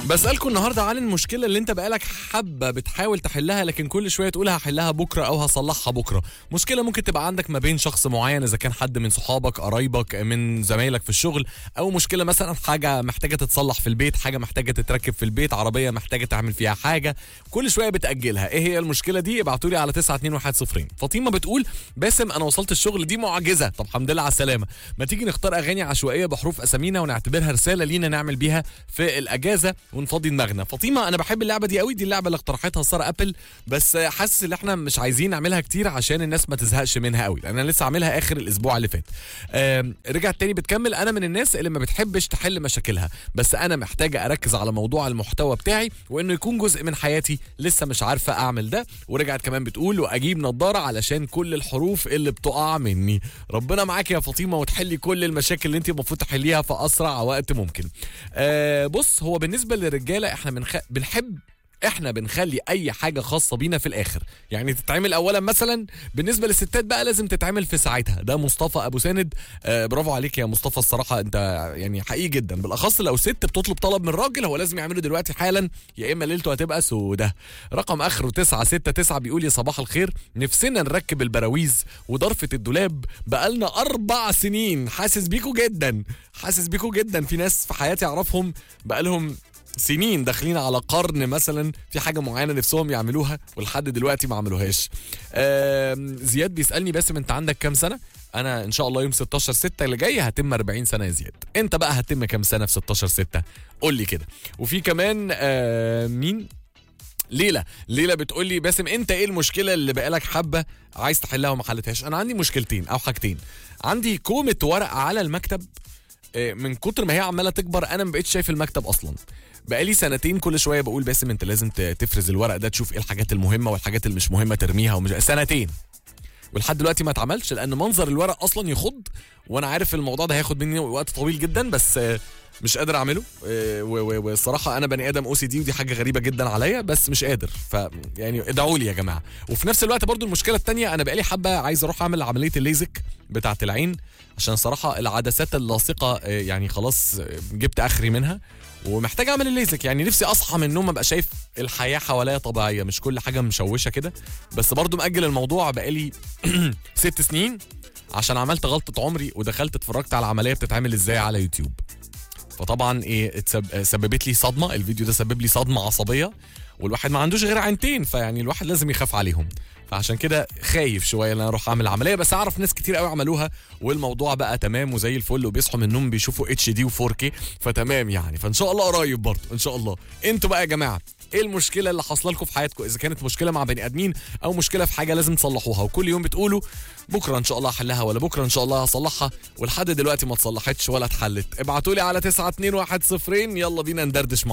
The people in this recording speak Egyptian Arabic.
بسألكم النهارده عن المشكلة اللي انت بقالك حبة بتحاول تحلها لكن كل شوية تقول هحلها بكرة أو هصلحها بكرة، مشكلة ممكن تبقى عندك ما بين شخص معين إذا كان حد من صحابك قرايبك من زمايلك في الشغل أو مشكلة مثلا حاجة محتاجة تتصلح في البيت، حاجة محتاجة تتركب في البيت، عربية محتاجة تعمل فيها حاجة، كل شوية بتأجلها، إيه هي المشكلة دي؟ ابعتوا لي على 92110 فاطمة بتقول باسم أنا وصلت الشغل دي معجزة، طب الحمد لله على السلامة، ما تيجي نختار أغاني عشوائية بحروف أسامينا ونعتبرها رسالة لينا نعمل بيها في الأجازة ونفضي دماغنا فاطمه انا بحب اللعبه دي قوي دي اللعبه اللي اقترحتها ساره ابل بس حاسس ان احنا مش عايزين نعملها كتير عشان الناس ما تزهقش منها قوي لان انا لسه عاملها اخر الاسبوع اللي فات آم، رجعت تاني بتكمل انا من الناس اللي ما بتحبش تحل مشاكلها بس انا محتاجه اركز على موضوع المحتوى بتاعي وانه يكون جزء من حياتي لسه مش عارفه اعمل ده ورجعت كمان بتقول واجيب نظاره علشان كل الحروف اللي بتقع مني ربنا معاك يا فاطمه وتحلي كل المشاكل اللي انت المفروض تحليها في اسرع وقت ممكن آه بص هو بالنسبه للرجاله احنا بنخ... بنحب احنا بنخلي اي حاجه خاصه بينا في الاخر يعني تتعمل اولا مثلا بالنسبه للستات بقى لازم تتعمل في ساعتها ده مصطفى ابو ساند آه برافو عليك يا مصطفى الصراحه انت يعني حقيقي جدا بالاخص لو ست بتطلب طلب من راجل هو لازم يعمله دلوقتي حالا يا اما ليلته هتبقى سودة رقم اخره 969 بيقول يا صباح الخير نفسنا نركب البراويز وضرفه الدولاب بقالنا اربع سنين حاسس بيكوا جدا حاسس بيكوا جدا في ناس في حياتي اعرفهم بقالهم سنين داخلين على قرن مثلا في حاجه معينه نفسهم يعملوها ولحد دلوقتي ما عملوهاش آم، زياد بيسالني باسم انت عندك كام سنه انا ان شاء الله يوم 16 6 اللي جاي هتم 40 سنه يا زياد انت بقى هتم كام سنه في 16 6 قول لي كده وفي كمان آه مين ليلى ليلى بتقول لي باسم انت ايه المشكله اللي بقالك حبه عايز تحلها وما حلتهاش انا عندي مشكلتين او حاجتين عندي كومه ورق على المكتب آه، من كتر ما هي عماله تكبر انا ما بقتش شايف المكتب اصلا بقالي سنتين كل شويه بقول باسم انت لازم ت- تفرز الورق ده تشوف ايه الحاجات المهمه والحاجات اللي مش مهمه ترميها ومش سنتين ولحد دلوقتي ما اتعملش لان منظر الورق اصلا يخض وانا عارف الموضوع ده هياخد مني وقت طويل جدا بس آه، مش قادر اعمله آه، و- و- والصراحه انا بني ادم او سي دي ودي حاجه غريبه جدا عليا بس مش قادر ف يعني ادعوا لي يا جماعه وفي نفس الوقت برضو المشكله الثانيه انا بقالي حبه عايز اروح اعمل عمليه الليزك بتاعه العين عشان صراحه العدسات اللاصقه آه، يعني خلاص آه، جبت اخري منها ومحتاج اعمل الليزك يعني نفسي اصحى من النوم ابقى شايف الحياه حواليا طبيعيه مش كل حاجه مشوشه كده بس برضو مأجل الموضوع بقالي ست سنين عشان عملت غلطه عمري ودخلت اتفرجت على العمليه بتتعمل ازاي على يوتيوب فطبعا ايه اتسب- سببت لي صدمه الفيديو ده سبب لي صدمه عصبيه والواحد ما عندوش غير عينتين فيعني الواحد لازم يخاف عليهم فعشان كده خايف شويه ان انا اروح اعمل عمليه بس اعرف ناس كتير قوي عملوها والموضوع بقى تمام وزي الفل وبيصحوا من النوم بيشوفوا اتش دي و4 كي فتمام يعني فان شاء الله قريب برضه ان شاء الله انتوا بقى يا جماعه ايه المشكله اللي حاصله لكم في حياتكم اذا كانت مشكله مع بني ادمين او مشكله في حاجه لازم تصلحوها وكل يوم بتقولوا بكره ان شاء الله هحلها ولا بكره ان شاء الله هصلحها ولحد دلوقتي ما اتصلحتش ولا اتحلت ابعتوا لي على 92110 يلا بينا ندردش مع